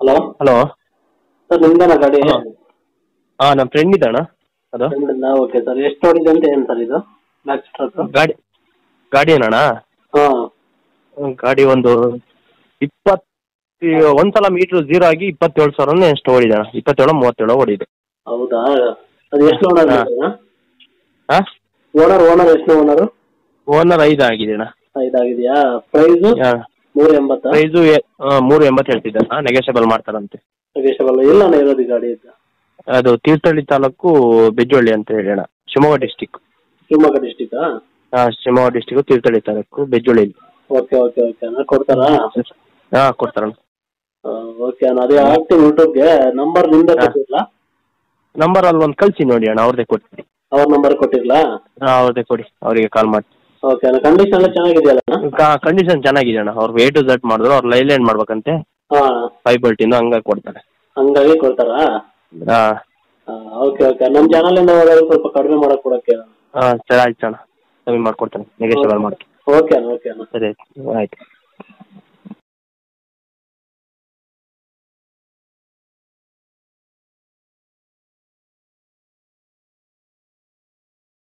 Hello hello sir ನಿಮ್ದೇನಾ ಗಾಡಿ hello. ಹಾಂ ನಮ್ಮ ಫ್ರೆಂಡ್ ಇದ್ದಣ್ಣ ಅದು ಓಕೆ ಸರ್ ಎಷ್ಟು ಓಡಿದೆ ಅಂತ ಏನು ಸರ್ ಇದು ಮ್ಯಾಕ್ಸ್ ಟ್ರಕ್ ಗಾಡಿ ಗಾಡಿ ಏನಣ್ಣ ಹಾಂ ಹ್ಮ್, ಗಾಡಿ ಒಂದು ಇಪ್ಪತ್ತು ಒಂದ್ಸಲ ಮೀಟ್ರ್ ಝೀರೋ ಆಗಿ ಇಪ್ಪತ್ತೇಳು ಸಾವಿರನೇ ಎಷ್ಟು ಓಡಿದೆ ಅಣ್ಣ ಇಪ್ಪತ್ತೇಳು ಮೂವತ್ತೇಳು ಓಡಿದೆ ಹೌದಾ ಅದು ಎಷ್ಟು ಓನರ್ ಹಾ. ಹಾಂ ಓನರ್ ಓನರ್ ಎಷ್ಟು ಓನರು ಓನರ್ ಐದು ಆಗಿದೆ ಅಣ್ಣ ಇದಾಗಿದೆಯಾ ಪ್ರೈಸು ನೂರ ಎಂಬತ್ತಾ ಪ್ರೈಸು ಮೂರು ಎಂಬತ್ತು ಹೇಳ್ತಿದ್ದಣ್ಣ ನೆಗೆಷಬಲ್ ಮಾಡ್ತಾರಂತೆ ಯೋಗೇಶಬಲ್ಲ ಎಲ್ಲಣ್ಣ ಇರೋದು ಈ ಗಾಡಿ ಇದು ಅದು ತೀರ್ಥಹಳ್ಳಿ ತಾಲೂಕು ಬೆಜ್ಜೊಳ್ಳಿ ಅಂತ ಹೇಳಿ ಅಣ್ಣ ಶಿವಮೊಗ್ಗ ಡಿಸ್ಟಿಕ್ ಶಿವಮೊಗ್ಗ ಡಿಸ್ಟಿಕಾ ಹಾಂ Shivamogga district Thirthahalli taluk Bejjolli okay okay okay ಅಣ್ಣ ಕೊಡ್ತಾರಾ ಹಾಂ ಕೊಡ್ತಾರಣ್ಣ ಓಕೆ ಅಣ್ಣ ಅದೇ ಹಾಕ್ತೀನಿ ಯೂಟ್ಯೂಬ್ಗೆ ನಂಬರ್ ನಿಮ್ದೇ ಹಾ. ಕೊಟ್ಟಿರಲಾ ನಂಬರ್ ಅಲ್ಲಿ ಒಂದು ಕಳಿಸಿ ನೋಡಿ ಅಣ್ಣ ಅವ್ರದ್ದೇ ಕೊಡ್ತೀನಿ ಅವ್ರ ನಂಬರ್ ಕೊಟ್ಟಿರಲಾ ಹಾಂ ಅವ್ರದ್ದೇ ಕೊಡಿ ಅವರಿಗೆ ಕಾಲ್ ಮಾಡಿ ಓಕೆ ಅಣ್ಣ ಕಂಡೀಷನ್ ಎಲ್ಲ ಚೆನ್ನಾಗಿದೆಯಲ್ಲ ಅಣ್ಣ ಕಂಡೀಷನ್ ಚೆನ್ನಾಗಿದೆ ಅಣ್ಣ ಅವ್ರು ಎ ಟು ಝಡ್ ಮಾಡಿದ್ರು ಅವ್ರು ಲೈಲ್ಯಾಂಡ್ ಮಾಡ್ಬೇಕಂತೆ ಹಾಂ ಫೈವ್ ಬಲ್ಟಿಂದ ಹಂಗಾಗಿ ಕೊಡ್ತಾರೆ ಹಂಗಾಗಿ ಕೊಡ್ತಾರಾ ಹಾಂ ಓಕೆ ಓಕೆ ನಮ್ಮ ಚಾನಲಿಂದ ಹೋದಾಗ ಸ್ವಲ್ಪ ಕಡಿಮೆ ಮಾಡಕ್ ಕೊಡಕ್ಕೆ ಹಾಂ ಸರಿ ಆಯ್ತು ಅಣ್ಣ ಕಮ್ಮಿ ಮಾಡ್ಕೊಡ್ತೇನೆ ನೆಗೆಷಬಲ್ ಮಾಡ್ತೀನಿ ಓಕೆ ಅಣ್ಣ ಓಕೆ ಅಣ್ಣ ಸರಿ ಆಯ್ತು ಆಯ್ತು